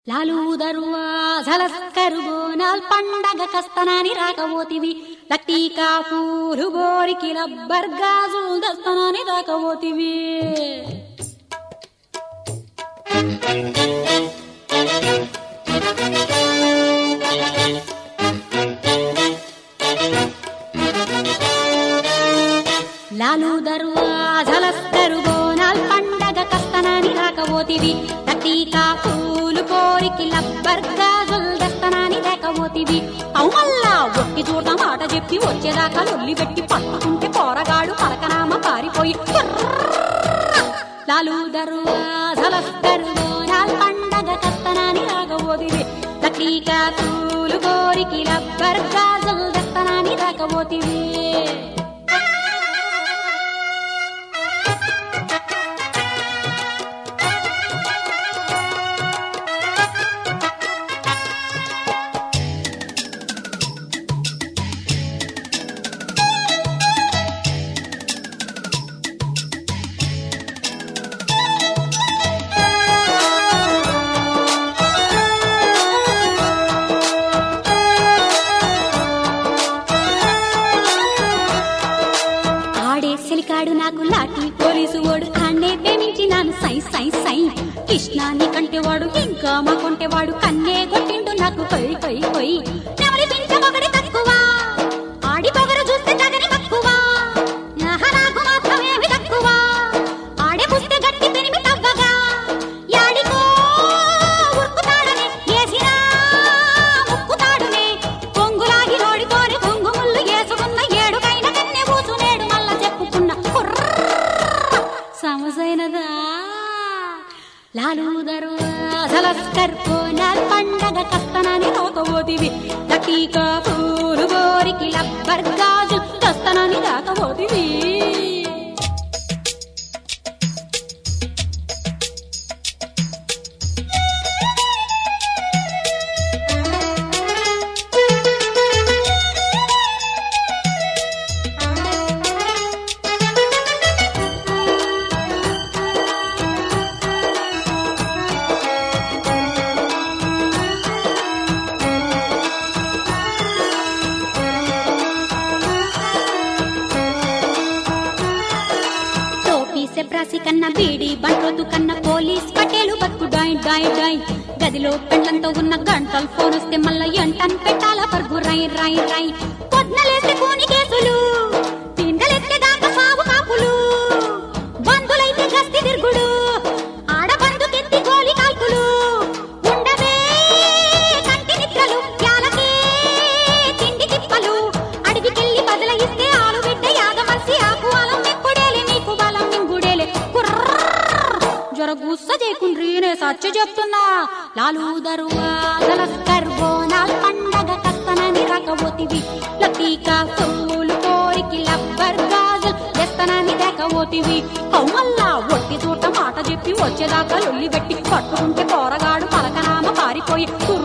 లాలు దరువాజలస్కరు బోనాల్ పండగ కస్తనాని రాకపోతివి లట్టీకా పూలు గోరికి రబ్బర్ గాజులు దస్తనాని రాకపోతివి లాలు దరువాజలస్కరు బోనాల్ పండగ కస్తనాని రాకపోతివి లట్టీకా పూలు కోరికి లబ్బర్ గాజులు దస్తనాని రాకపోతివి అవుమల్లా ఒట్టి చోట మాట చెప్పి వచ్చేదాకా లొల్లి పెట్టి పట్టుకుంటే పోరగాడు పలకనామ పారిపోయి లాలు దరువాజలస్కరు బోనాల్ పండగ కస్తనాని రాకపోతివి లట్టీకా పూలు కోరికి లబ్బర్ గాజులు దస్తనాని రాకపోతివి ఆడే సెలికాడు నాకు లాటి పోలీసు వాడు ఆన్నే ప్రేమించి నాను సై సై సై కృష్ణాని కంటే వాడు ఇంకా మా కొంటే వాడు కన్నే కొట్టిండు నాకు కొయ్ కొయ్ కొయ్ నెమలి పింఛ ఒకటి తక్కువ ఆడి పొగరు చూస్తే తగని తక్కువ ఆహా, నాకు మాత్రమేమి తక్కువ ఆడే పుస్తే గట్టి పెరిమి తవ్వగా యాడికో ఉరుకుతాడనే ఏసినా ముక్కుతాడునే కొంగులాగి రోడితోని కొంగు ముళ్ళు ఏసుకున్న ఏడుకైన కన్నె కూసునేడు మల్ల చెప్పుకున్న కుర్ర సమసైనదా లాలు దరువాజలస్కర్ పోనాల్ పండగ కస్తనాని తోకబోతివి లటీకా పూలు గోరికి లబ్బర్ గాజు కస్తనాని దాకబోతివి టోపీ సెప్రాసి కన్నా బీడి బంట్రోతు కన్నా పోలీస్ పటేలు బతుకు డాయ్ డాయ్ డాయ్ గదిలో పెండ్లంతో ఉన్న గంటలు ఫోన్ వస్తే మళ్ళా ఎంటన్ పెట్టాల పరుగు రై రై రై పొద్దులేస్తే కోని కేసులు తిండలెత్తే దాకా సాగు కాపులు బంధులైతే గస్తి తిరుగుడు ఆడబందుకెత్తి గోలి కాల్పులు ఉండవే కంటి నిద్రలు యాలకే తిండి తిప్పలు అడవికెళ్ళి బదలయిస్తే ఆలు బిడ్డ యాగమల్సి ఆకు అలం ఎక్కుడేలే నీకు బలం నింగుడేలే జ్వర గుస్స చేయకుండ్రి నే సచ్చ చెప్తున్నా లాలు దరువాజలస్కర్ బోనాల్ పండగ కస్తనని రాకపోతివి లతీకా పూలు కోరికి లబ్బర్ గాజులు ఎస్తనని రాకపోతివి కౌమల్లా ఒట్టి చూట మాట చెప్పి వచ్చేదాకా లొల్లి పెట్టి పట్టుకుంటే పోరగాడు పలకనామ పారిపోయి